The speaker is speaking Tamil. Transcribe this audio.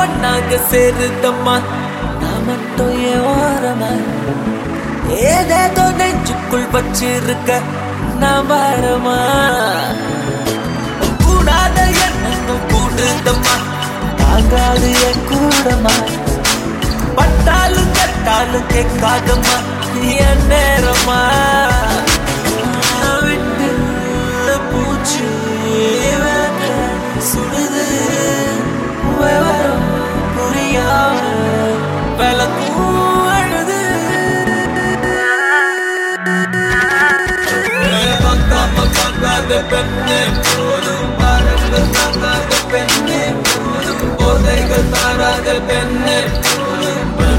ஒன்னாக சேருதம்மா நான் மட்டும் ஏன் ஓரமா ஏதேதோ நெஞ்சுக்குள் வச்சிருக்க நான் வரமா கூடாத எண்ணங்கள் கூடுதம்மா தாங்காது என் கூடமா பட்டாலும் கட்டாலும் கேட்காதம்மா என் நேரமா விட்டு பூச்சி வேக சுடுது விவரம் புரியாம விளக்கும் அழுது பார்க்காம பார்க்காத பெண்ணே போதும் பாருங்கள் தாங்காத பெண்ணே போதும் போதைகள் தாராத பெண்ணே போதும்